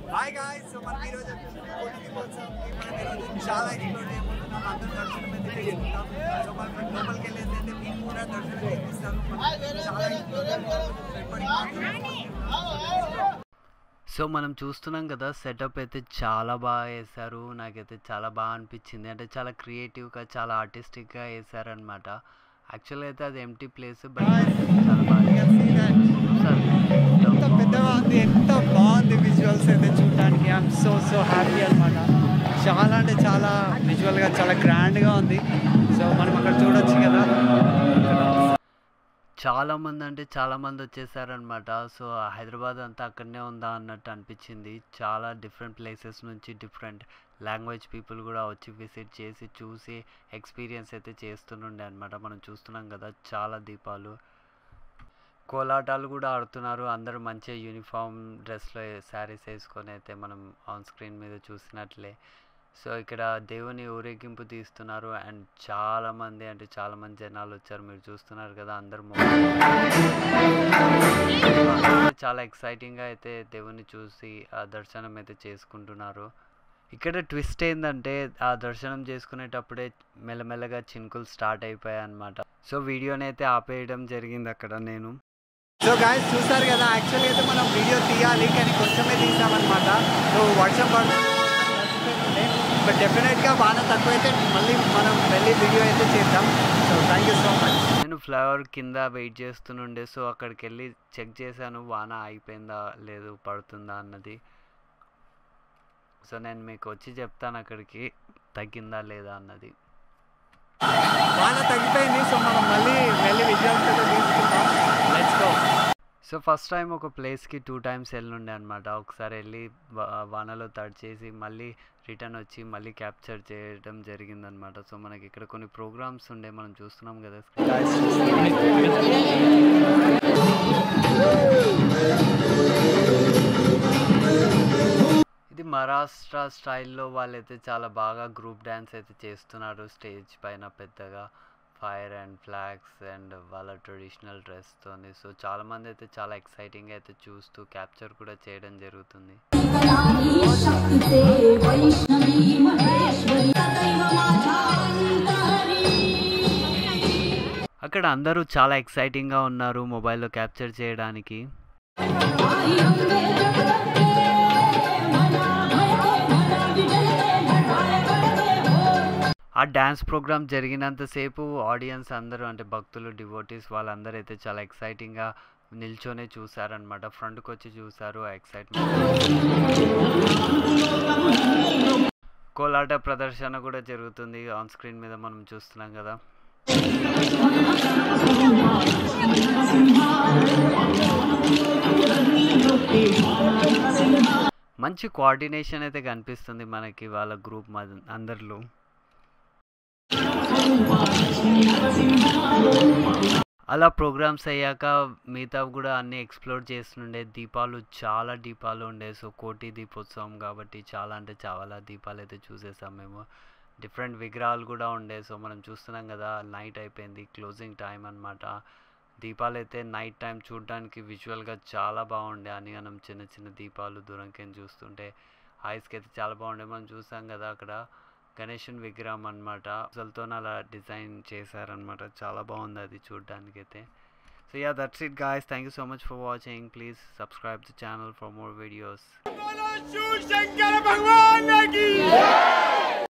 Hi guys so మనం ఈ రోజు కోటి దీపోత్సవంకి మనం ఈరోజు చాలా ఎక్స్ప్లోర్ చేయబోతున్నాం అందరం దర్శనం అయితే చేసుకుంటాం సో మనం లోపలికి వెళ్ళేసి అయితే మీకు కూడా దర్శనం చేపిస్తాను మనం చాలా explore చేయబోతున్నాం. సో మనం చూస్తున్నాం కదా సెటప్ అయితే చాలా బాగా వేశారు నాకైతే చాలా బాగా అనిపించింది అంటే చాలా క్రియేటివ్గా చాలా ఆర్టిస్టిక్గా వేశారనమాట యాక్చువల్గా అయితే అది ఎంటీ ప్లేస్ బట్ చాలా బాగా You can see that. ఎంత పెద్దగా ఉంది ఎంత బాగుంది విజువల్స్ అయితే చూడడానికి ఐఎమ్ సో సో హ్యాపీ అనమాట చాలా అంటే చాలా విజువల్గా చాలా గ్రాండ్గా ఉంది సో మనం అక్కడ చూడొచ్చు కదా చాలా మంది అంటే చాలా మంది వచ్చేసారనమాట సో హైదరాబాద్ అంతా అక్కడనే ఉందా అన్నట్టు అనిపించింది చాలా డిఫరెంట్ ప్లేసెస్ నుంచి డిఫరెంట్ లాంగ్వేజ్ పీపుల్ కూడా వచ్చి విజిట్ చేసి చూసి ఎక్స్పీరియన్స్ అయితే చేస్తుండే అనమాట మనం చూస్తున్నాం కదా చాలా దీపాలు కోలాటాలు కూడా ఆడుతున్నారు అందరూ మంచిగా యూనిఫామ్ డ్రెస్లో శారీస్ వేసుకొని అయితే మనం ఆన్ స్క్రీన్ మీద చూసినట్లే సో ఇక్కడ దేవుని ఊరేగింపు తీస్తున్నారు అండ్ చాలా మంది అంటే చాలా మంది జనాలు వచ్చారు మీరు చూస్తున్నారు కదా అందరు మొ- చాలా ఎక్సైటింగ్గా అయితే దేవుని చూసి ఆ దర్శనం అయితే చేసుకుంటున్నారు ఇక్కడ ట్విస్ట్ ఏంటంటే ఆ దర్శనం చేసుకునేటప్పుడే మెల్లమెల్లగా చినుకులు స్టార్ట్ అయిపోయాయి అనమాట సో వీడియోని అయితే ఆపేయడం జరిగింది అక్కడ నేను సో గాయస్ చూస్తారు కదా యాక్చువల్గా అయితే మనం వీడియో తీయాలి కానీ కొంచెమే తీసామన్నమాట సో వర్షం పడుతుండే బట్ డెఫినెట్గా వాన తక్కువైతే మళ్ళీ మనం వెళ్ళి వీడియో అయితే చేద్దాం so thank you so much నేను ఫ్లవర్ కింద వెయిట్ చేస్తుండే సో అక్కడికి వెళ్ళి చెక్ చేశాను వాన ఆగిపోయిందా లేదు పడుతుందా అన్నది సో నేను మీకు వచ్చి చెప్తాను అక్కడికి తగ్గిందా లేదా అన్నది వాన తగ్గిపోయింది సో మనం మళ్ళీ వెళ్ళి విజువల్స్ అయితే తీసుకుందాం let's go so first time ఒక ప్లేస్కి టూ టైమ్స్ వెళ్ళుండే అనమాట ఒకసారి వెళ్ళి వా- వానలో తడిచేసి మళ్ళీ రిటర్న్ వచ్చి మళ్ళీ క్యాప్చర్ చేయడం జరిగిందనమాట సో మనకి ఇక్కడ కొన్ని ప్రోగ్రామ్స్ ఉండే మనం చూస్తున్నాం కదా ఇది మహారాష్ట్ర స్టైల్లో వాళ్ళైతే చాలా బాగా గ్రూప్ డ్యాన్స్ అయితే చేస్తున్నారు స్టేజ్ పైన పెద్దగా ఫైర్ అండ్ ఫ్లాగ్స్ అండ్ వాళ్ళ ట్రెడిషనల్ డ్రెస్తోని సో చాలా మంది అయితే చాలా ఎక్సైటింగ్ అయితే చూస్తూ క్యాప్చర్ కూడా చేయడం జరుగుతుంది शक्तीचे वैष्णवी महेश्वरी सदैव माझ्या अंतरी అక్కడ అందరూ చాలా ఎక్సైటింగ్గా ఉన్నారు మొబైల్లో క్యాప్చర్ చేయడానికి आई अंबे जगदंबे मना भयते मना विजयते घटाय घडते हो ఆ డ్యాన్స్ ప్రోగ్రామ్ జరిగినంతసేపు ఆడియన్స్ అందరూ అంటే భక్తులు డివోటీస్ వాళ్ళందరూ అయితే చాలా ఎక్సైటింగ్గా నిల్చొనే చూసారనమాట ఫ్రంట్కి వచ్చి చూసారు ఆ ఎక్సైట్మెంట్ కోలాట ప్రదర్శన కూడా జరుగుతుంది ఆన్ స్క్రీన్ మీద మనం చూస్తున్నాం కదా మంచి కోఆర్డినేషన్ అయితే కనిపిస్తుంది మనకి వాళ్ళ గ్రూప్ మధ్య- అందరిలో అలా ప్రోగ్రామ్స్ అయ్యాక మిగతా కూడా అన్నీ ఎక్స్ప్లోర్ చేస్తుండే దీపాలు చాలా దీపాలు ఉండే సో కోటి దీపోత్సవం కాబట్టి చాలా అంటే చాలా దీపాలు అయితే చూసేసాం మేము డిఫరెంట్ విగ్రహాలు కూడా ఉండే సో మనం చూస్తున్నాం కదా నైట్ అయిపోయింది క్లోజింగ్ టైం అన్నమాట దీపాలు అయితే నైట్ టైం చూడడానికి విజువల్గా చాలా బాగుండే అని మనం చిన్న చిన్న దీపాలు దూరంకి చూస్తుంటే ఐస్కి అయితే చాలా బాగుండే మనం చూసాం కదా అక్కడ గణేశుని విగ్రహం అనమాట అసలుతో అలా డిజైన్ చేశారనమాట చాలా బాగుంది అది చూడడానికి అయితే so yeah that's it guys thank you so much for watching please subscribe the channel for more videos Shankara